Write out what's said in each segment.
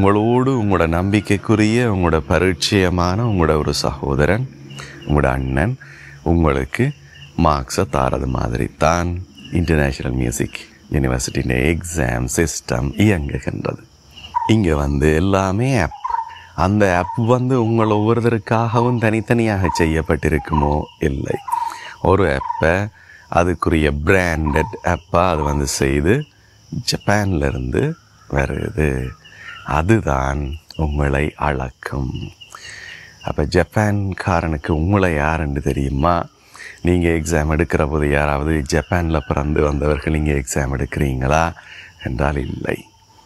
உங்களோடு உங்களோட நம்பிக்கைக்குரிய உங்களோட பரிச்சயமான உங்களோட ஒரு சகோதரன் உங்களோட அண்ணன் உங்களுக்கு மார்க்ஸை தாரது மாதிரி தான் இன்டர்நேஷ்னல் மியூசிக் யூனிவர்சிட்டியின் எக்ஸாம் சிஸ்டம் இயங்குகின்றது இங்கே வந்து எல்லாமே ஆப் அந்த ஆப் வந்து உங்கள் ஒவ்வொருத்தருக்காகவும் தனித்தனியாக செய்யப்பட்டிருக்குமோ இல்லை ஒரு ஆப்பை அதுக்குரிய பிராண்டட் ஆப்பாக அது வந்து செய்து ஜப்பான்ல இருந்து வருது அதுதான் உங்களை அளக்கும் அப்போ ஜப்பான்காரனுக்கு உங்களை யாருன்னு தெரியுமா நீங்கள் எக்ஸாம் எடுக்கிற போது யாராவது ஜப்பானில் பிறந்து வந்தவர்கள் நீங்கள் எக்ஸாம் எடுக்கிறீங்களா என்றால் இல்லை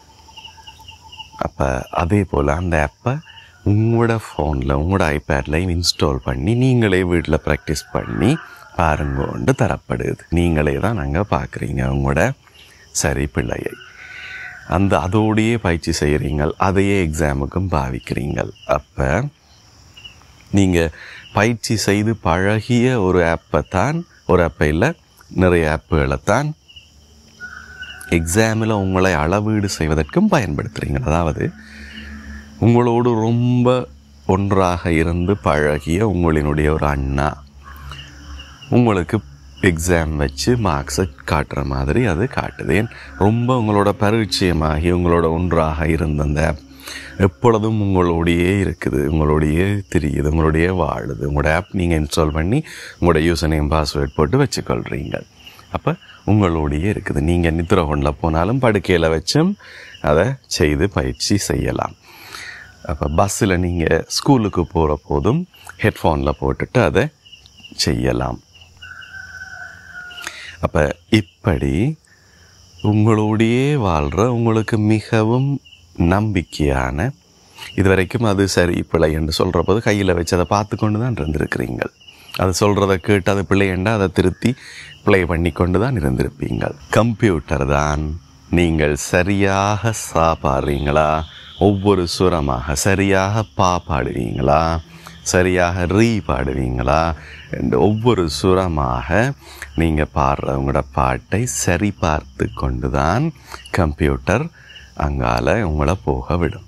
அப்போ அதே போல் அந்த ஆப்பை உங்களோட ஃபோனில் உங்களோட ஐபேட்லையும் இன்ஸ்டால் பண்ணி நீங்களே வீட்டில் ப்ராக்டிஸ் பண்ணி பாருங்கோண்டு தரப்படுது நீங்களே தான் நாங்கள் பார்க்குறீங்க உங்களோட சரி பிள்ளையை அந்த அதோடையே பயிற்சி செய்கிறீங்க அதையே எக்ஸாமுக்கும் பாவிக்கிறீங்கள் அப்போ நீங்கள் பயிற்சி செய்து பழகிய ஒரு ஆப்பை தான் ஒரு ஆப்பை இல்லை நிறைய ஆப்புகளை தான் எக்ஸாமில் உங்களை அளவீடு செய்வதற்கும் பயன்படுத்துகிறீங்க அதாவது உங்களோடு ரொம்ப ஒன்றாக இருந்து பழகிய உங்களினுடைய ஒரு அண்ணா உங்களுக்கு எக்ஸாம் வச்சு மார்க்ஸை காட்டுற மாதிரி அது காட்டுது ஏன் ரொம்ப உங்களோட பரிச்சயமாகி உங்களோட ஒன்றாக இருந்த அந்த app எப்பொழுதும் உங்களோடையே இருக்குது உங்களோடையே தெரியுது உங்களோடையே வாழுது உங்களோட ஆப் நீங்கள் இன்ஸ்டால் பண்ணி உங்களோட யூசர் நேம் பாஸ்வேர்ட் போட்டு வச்சுக்கொள்கிறீங்க அப்போ உங்களோடையே இருக்குது நீங்கள் நித்திர கொண்டில் போனாலும் படுக்கையில் வச்சும் அதை செய்து பயிற்சி செய்யலாம் அப்போ பஸ்ஸில் நீங்கள் ஸ்கூலுக்கு போகிற போதும் ஹெட்ஃபோனில் போட்டுட்டு அதை செய்யலாம் அப்போ இப்படி உங்களோடையே வாழ்கிற உங்களுக்கு மிகவும் நம்பிக்கையான இதுவரைக்கும் அது சரி பிழை என்று சொல்கிற போது கையில் வச்சு அதை பார்த்து கொண்டு தான் இருந்திருக்கிறீங்கள் அது சொல்கிறத கேட்டு அது பிழையண்டா அதை திருத்தி ப்ளே பண்ணி கொண்டு தான் இருந்திருப்பீங்கள் கம்ப்யூட்டர் தான் நீங்கள் சரியாக சா பாடுறீங்களா ஒவ்வொரு சுரமாக சரியாக பா பாடுவீங்களா சரியாக ரீ பாடுவீங்களா என்று ஒவ்வொரு சுரமாக நீங்கள் பாடுற உங்களோட பாட்டை சரி பார்த்து கொண்டு தான் கம்ப்யூட்டர் அங்கால உங்களை போக விடும்